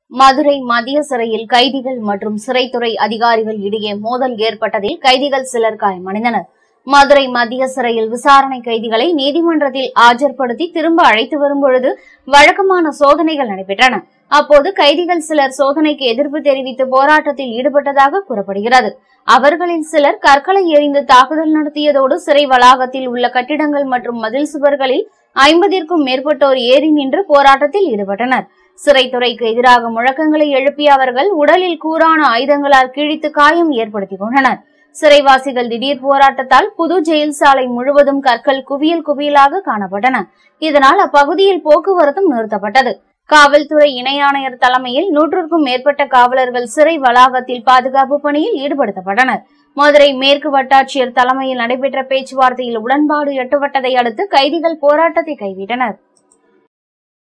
மதுரை மத்திய சிறையில் கைதிகள் மற்றும் சிறைத்துறை அதிகாரிகள் இடையே மோதல் ஏற்பட்டதில் கைதிகள் சிலர் காயமடைந்தனர் மதுரை மத்திய சிறையில் விசாரணை கைதிகளை நீதிமன்றத்தில் ஆஜர்படுத்தி திரும்ப அழைத்து வரும்பொழுது வழக்கமான சோதனைகள் நடைபெற்றன அப்போது கைதிகள் சிலர் சோதனைக்கு எதிர்ப்பு தெரிவித்து போராட்டத்தில் ஈடுபட்டதாக கூறப்படுகிறது அவர்களில் சிலர் கற்களை எறிந்து தாக்குதல் நடத்தியதோடு சிறை வளாகத்தில் உள்ள கட்டிடங்கள் மற்றும் மதில் சுவர்களில் ஐம்பதிற்கும் மேற்பட்டோர் ஏறி நின்று போராட்டத்தில் ஈடுபட்டனர் சிறைத்துறைக்கு எதிராக முழக்கங்களை எழுப்பிய அவர்கள் உடலில் கூரான ஆயுதங்களால் கிழித்து காயம் ஏற்படுத்திக் கொண்டனர் சிறைவாசிகள் திடீர் போராட்டத்தால் புது ஜெயில் சாலை முழுவதும் கற்கள் குவியல் குவியலாக காணப்பட்டன இதனால் அப்பகுதியில் போக்குவரத்தும் நிறுத்தப்பட்டது காவல்துறை இணை ஆணையர் தலைமையில் நூற்றுக்கும் மேற்பட்ட காவலர்கள் சிறை வளாகத்தில் பாதுகாப்பு பணியில் ஈடுபடுத்தப்பட்டனர் மதுரை மேற்கு வட்டாட்சியர் தலைமையில் நடைபெற்ற பேச்சுவார்த்தையில் உடன்பாடு எட்டப்பட்டதை அடுத்து கைதிகள் போராட்டத்தை கைவிட்டனர்